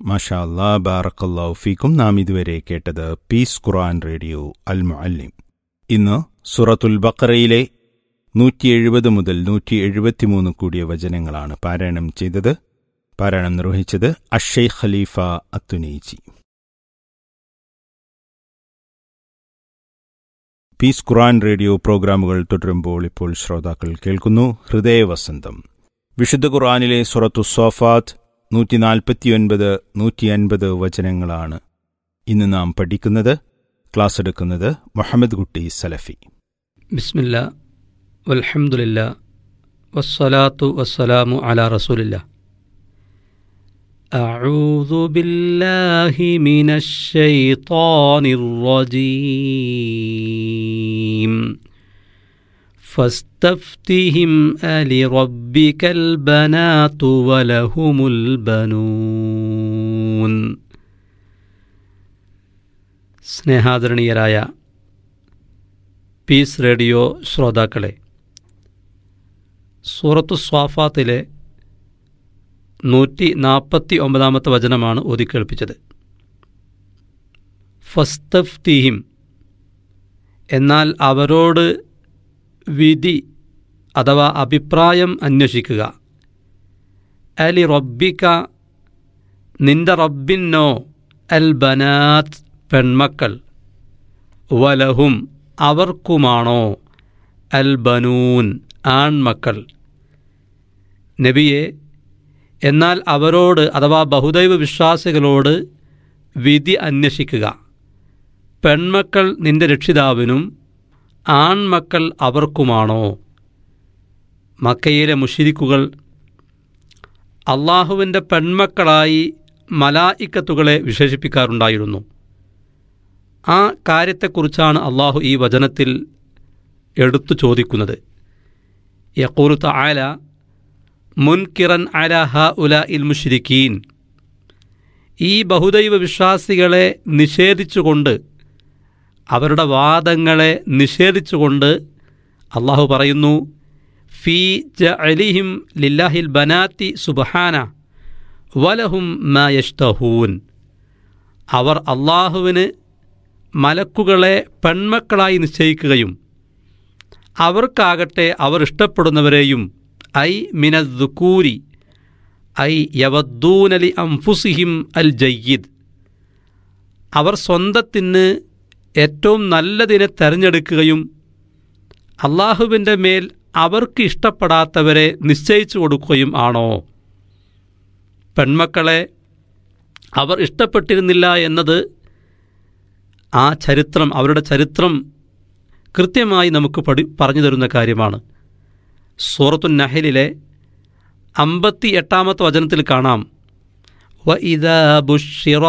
മാഷാ അല്ലാ ബാറക്കല്ലാഹു ഫീക്കും നാം ഇതുവരെ കേട്ടത് പീസ് ഖുർആൻ റേഡിയോ അൽ മുഅല്ലിം ഇന്ന് സുറത്തുൽ ബക്കറയിലെ നൂറ്റി എഴുപത് മുതൽ നൂറ്റി എഴുപത്തിമൂന്ന് കൂടിയ വചനങ്ങളാണ് പാരായണം ചെയ്തത് പാരായണം നിർവഹിച്ചത് അഷയ് ഖലീഫ അത്തുനൈജി പീസ് ഖുർആൻ റേഡിയോ പ്രോഗ്രാമുകൾ തുടരുമ്പോൾ ഇപ്പോൾ ശ്രോതാക്കൾ കേൾക്കുന്നു ഹൃദയവസന്തം വിശുദ്ധ ഖുർആനിലെ സുറത്തു സോഫാത്ത് നൂറ്റി നാൽപ്പത്തിയൊൻപത് നൂറ്റി അൻപത് വചനങ്ങളാണ് ഇന്ന് നാം പഠിക്കുന്നത് ക്ലാസ് എടുക്കുന്നത് മുഹമ്മദ് കുട്ടി സലഫി ബിസ്മില്ല വൽഹംദുലില്ല വസ്സലാത്തു വസ്സലാമു അലാ റസൂലില്ല أعوذ بالله من الشيطان الرجيم فاستفتهم ألربك البنات ولهم البنون സ്നേഹാദരണീയരായ പീസ് റേഡിയോ ശ്രോതാക്കളെ സൂറത്തു സ്വാഫാത്തിലെ നൂറ്റി നാൽപ്പത്തി ഒമ്പതാമത്തെ വചനമാണ് ഓതിക്കേൾപ്പിച്ചത് ഫസ്തഫ്തിഹിം എന്നാൽ അവരോട് വിധി അഥവാ അഭിപ്രായം അന്വേഷിക്കുക അലി റബ്ബിക്ക നിന്റെ റബ്ബിന്നോ അൽ ബനാത്ത് പെൺമക്കൾ വലഹും അവർക്കുമാണോ അൽ ബനൂൻ ആൺമക്കൾ നബിയെ എന്നാൽ അവരോട് അഥവാ ബഹുദൈവ വിശ്വാസികളോട് വിധി അന്വേഷിക്കുക പെൺമക്കൾ നിന്റെ രക്ഷിതാവിനും ആൺമക്കൾ അവർക്കുമാണോ മക്കയിലെ മുഷിരിക്കുകൾ അള്ളാഹുവിൻ്റെ പെൺമക്കളായി മലായിക്കത്തുകളെ വിശേഷിപ്പിക്കാറുണ്ടായിരുന്നു ആ കാര്യത്തെക്കുറിച്ചാണ് അള്ളാഹു ഈ വചനത്തിൽ എടുത്തു ചോദിക്കുന്നത് യക്കൂറു താല മുൻകിറൻ അല ഹ ഉല ഇൽ മുഷിരിക്കീൻ ഈ ബഹുദൈവ വിശ്വാസികളെ നിഷേധിച്ചുകൊണ്ട് അവരുടെ വാദങ്ങളെ നിഷേധിച്ചുകൊണ്ട് അള്ളാഹു പറയുന്നു ഫീ ജ അലിഹിം ലില്ലാഹിൽ ബനാത്തി സുബഹാന വലഹും മയഷ്തഹൂൻ അവർ അള്ളാഹുവിന് മലക്കുകളെ പെൺമക്കളായി നിശ്ചയിക്കുകയും അവർക്കാകട്ടെ അവർ ഇഷ്ടപ്പെടുന്നവരെയും ഐ മിനദ്ദുക്കൂരി ഐ യവദ്ദൂനലി അംഫുസിഹിം അൽ ജയ്യിദ് അവർ സ്വന്തത്തിന് ഏറ്റവും നല്ലതിനെ തെരഞ്ഞെടുക്കുകയും അള്ളാഹുവിൻ്റെ മേൽ അവർക്ക് ഇഷ്ടപ്പെടാത്തവരെ നിശ്ചയിച്ചു കൊടുക്കുകയും ആണോ പെൺമക്കളെ അവർ ഇഷ്ടപ്പെട്ടിരുന്നില്ല എന്നത് ആ ചരിത്രം അവരുടെ ചരിത്രം കൃത്യമായി നമുക്ക് പഠി പറഞ്ഞു തരുന്ന കാര്യമാണ് സൂറത്തു നഹലിലെ അമ്പത്തി എട്ടാമത്തെ വചനത്തിൽ കാണാം വ ഇദാ ബുഷിറ